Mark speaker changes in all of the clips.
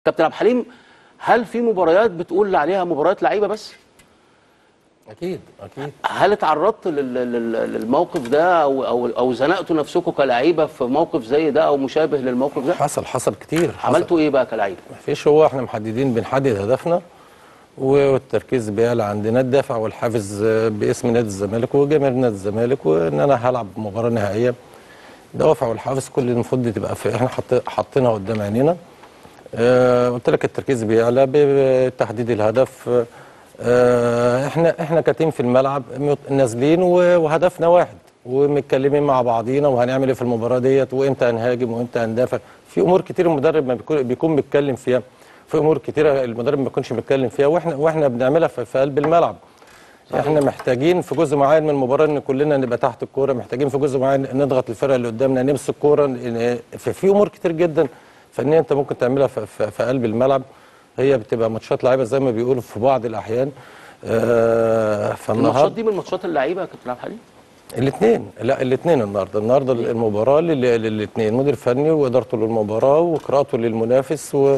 Speaker 1: كابتن عبد الحليم هل في مباريات بتقول عليها مباريات لعيبه بس
Speaker 2: اكيد اكيد
Speaker 1: هل اتعرضت لل- لل- للموقف ده او او او زنقتوا نفسكم كلعيبه في موقف زي ده او مشابه للموقف ده
Speaker 2: حصل حصل كتير حصل.
Speaker 1: عملتوا ايه بقى كلعيبه
Speaker 2: مفيش هو احنا محددين بنحدد هدفنا والتركيز بيعلى عندنا الدافع والحافز آه، باسم نادي الزمالك وجماهير نادي الزمالك وان انا هلعب مباراه نهائيه الدوافع والحافز كل المفروض دي تبقى في احنا حاط- حاطينها قدام عينينا آه، قلت لك التركيز بيعلى بتحديد الهدف آه، احنا احنا كتيم في الملعب مت- نازلين و- وهدفنا واحد ومتكلمين مع بعضينا وهنعمل ايه في المباراه ديت وامتى هنهاجم وامتى هندافع في امور كتير المدرب ما بيكون بيكون بيتكلم فيها في امور كتيره المدرب ما بيكونش بيتكلم فيها واحنا واحنا بنعملها في في قلب الملعب احنا محتاجين في جزء معين من المباراه ان كلنا نبقى تحت الكوره محتاجين في جزء معين نضغط الفرقه اللي قدامنا نمسك الكوره ن- في, في امور كتير جدا فنيه انت ممكن تعملها في, في, في قلب الملعب هي بتبقى ماتشات لعيبه زي ما بيقولوا في بعض الاحيان آه
Speaker 1: الماتشات
Speaker 2: فالنهارده
Speaker 1: دي من ماتشات اللعيبه يا كابتن عبد الحليم
Speaker 2: الاثنين لا الاثنين النهارده النهارده المباراه للاثنين مدير فني وادارته للمباراه وقراءته للمنافس و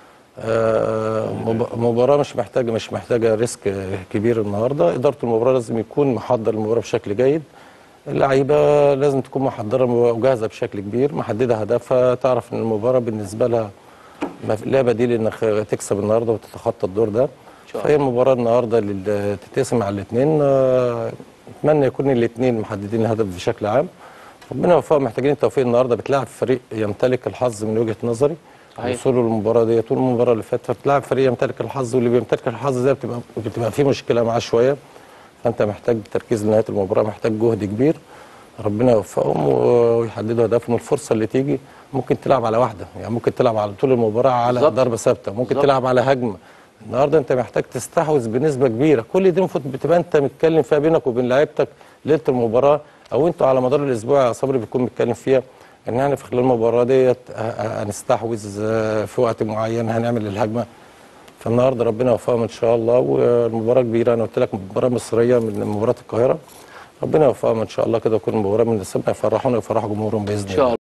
Speaker 2: آه، مب- مباراه مش محتاجه مش محتاجه ريسك كبير النهارده اداره المباراه لازم يكون محضر المباراه بشكل جيد اللعيبه لازم تكون محضره وجاهزه بشكل كبير محدده هدفها تعرف ان المباراه بالنسبه لها ما في- لا بديل انك تكسب النهارده وتتخطى الدور ده
Speaker 1: شاء
Speaker 2: فهي المباراه النهارده لل- تتقسم على الاثنين اتمنى يكون الاثنين محددين الهدف بشكل عام ربنا يوفقهم محتاجين التوفيق النهارده بتلاعب فريق يمتلك الحظ من وجهه نظري
Speaker 1: صحيح.
Speaker 2: وصوله للمباراه دي طول المباراه اللي فاتت فبتلاعب فريق يمتلك الحظ واللي بيمتلك الحظ ده بتبقى بتبقى فيه مشكله معاه شويه فانت محتاج تركيز لنهايه المباراه محتاج جهد كبير ربنا يوفقهم و- ويحددوا هدفهم الفرصه اللي تيجي ممكن تلعب على واحده يعني ممكن تلعب على طول المباراه على
Speaker 1: بالظبط.
Speaker 2: ضربه ثابته ممكن
Speaker 1: بالظبط.
Speaker 2: تلعب على هجمه النهارده انت محتاج تستحوذ بنسبه كبيره كل دي المفروض بتبقى انت متكلم فيها بينك وبين لعيبتك ليله المباراه او انتوا على مدار الاسبوع يا صبري بتكون متكلم فيها ان احنا في خلال المباراه ديت ه- ه- هنستحوذ آه، في وقت معين هنعمل الهجمه فالنهارده ربنا يوفقهم ان شاء الله والمباراه كبيره انا قلت لك مباراه مصريه من مباراه القاهره ربنا يوفقهم ان شاء الله كده تكون مباراه من السبع يفرحونا ويفرحوا جمهورهم باذن
Speaker 1: ان
Speaker 2: الله
Speaker 1: شاء الله